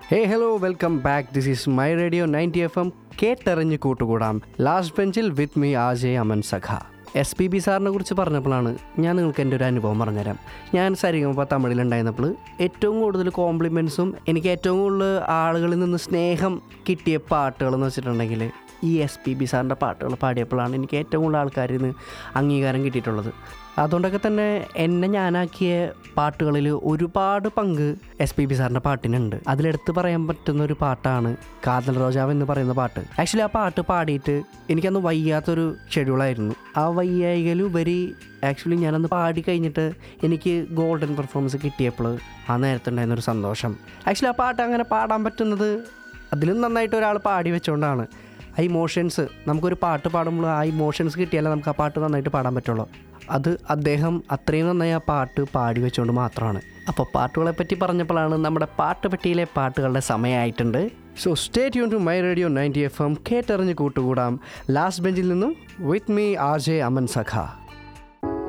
hey hello welcome back this is my radio ninety F M കേട്ടെറിഞ്ഞ് കൂട്ടുകൂടാം last ബെഞ്ചിൽ with me R J Aman Sakha S P B സാറിനെ കുറിച്ച് പറഞ്ഞപ്പോഴാണ് ഞാൻ നിങ്ങൾക്ക് എൻ്റെ ഒരു അനുഭവം പറഞ്ഞുതരാം ഞാൻ സരിഗമപ്പ തമിഴിലുണ്ടായിരുന്നപ്പോൾ ഏറ്റവും കൂടുതൽ കോംപ്ലിമെൻസും എനിക്ക് ഏറ്റവും കൂടുതൽ ആളുകളിൽ നിന്ന് സ്നേഹം കിട്ടിയ പാട്ടുകൾ എന്ന് വെച്ചിട്ടുണ്ടെങ്കിൽ ഈ എസ് പി ബി സാറിൻ്റെ പാട്ടുകൾ പാടിയപ്പോഴാണ് എനിക്ക് ഏറ്റവും കൂടുതൽ ആൾക്കാരിൽ നിന്ന് അംഗീകാരം കിട്ടിയിട്ടുള്ളത് അതുകൊണ്ടൊക്കെ തന്നെ എന്നെ ഞാനാക്കിയ പാട്ടുകളിൽ ഒരുപാട് പങ്ക് എസ് പി ബി സാറിൻ്റെ പാട്ടിനുണ്ട് അതിലെടുത്ത് പറയാൻ പറ്റുന്ന ഒരു പാട്ടാണ് കാതൽ റോജാവ് എന്ന് പറയുന്ന പാട്ട് ആക്ച്വലി ആ പാട്ട് പാടിയിട്ട് എനിക്കന്ന് വയ്യാത്തൊരു ഷെഡ്യൂളായിരുന്നു ആ വയ്യായികലുപരി ആക്ച്വലി ഞാനന്ന് പാടി കഴിഞ്ഞിട്ട് എനിക്ക് ഗോൾഡൻ പെർഫോമൻസ് കിട്ടിയപ്പോൾ ആ നേരത്തെ ഉണ്ടായിരുന്ന ഒരു സന്തോഷം ആക്ച്വലി ആ പാട്ട് അങ്ങനെ പാടാൻ പറ്റുന്നത് അതിലും നന്നായിട്ട് ഒരാൾ പാടി വെച്ചുകൊണ്ടാണ് ആ ഇമോഷൻസ് നമുക്കൊരു പാട്ട് പാടുമ്പോൾ ആ ഇമോഷൻസ് കിട്ടിയാലേ നമുക്ക് ആ പാട്ട് നന്നായിട്ട് പാടാൻ പറ്റുള്ളൂ അത് അദ്ദേഹം അത്രയും നന്നായി ആ പാട്ട് പാടി വെച്ചുകൊണ്ട് മാത്രമാണ് അപ്പോൾ പാട്ടുകളെ പറ്റി പറഞ്ഞപ്പോഴാണ് നമ്മുടെ പാട്ട് പെട്ടിയിലെ പാട്ടുകളുടെ സമയമായിട്ടുണ്ട് so stay tune to my radio ninety F M കേട്ടറിഞ്ഞ് കൂട്ടുകൂടാം ലാസ്റ്റ് ബെഞ്ചിൽ നിന്നും with me R J Aman സഖ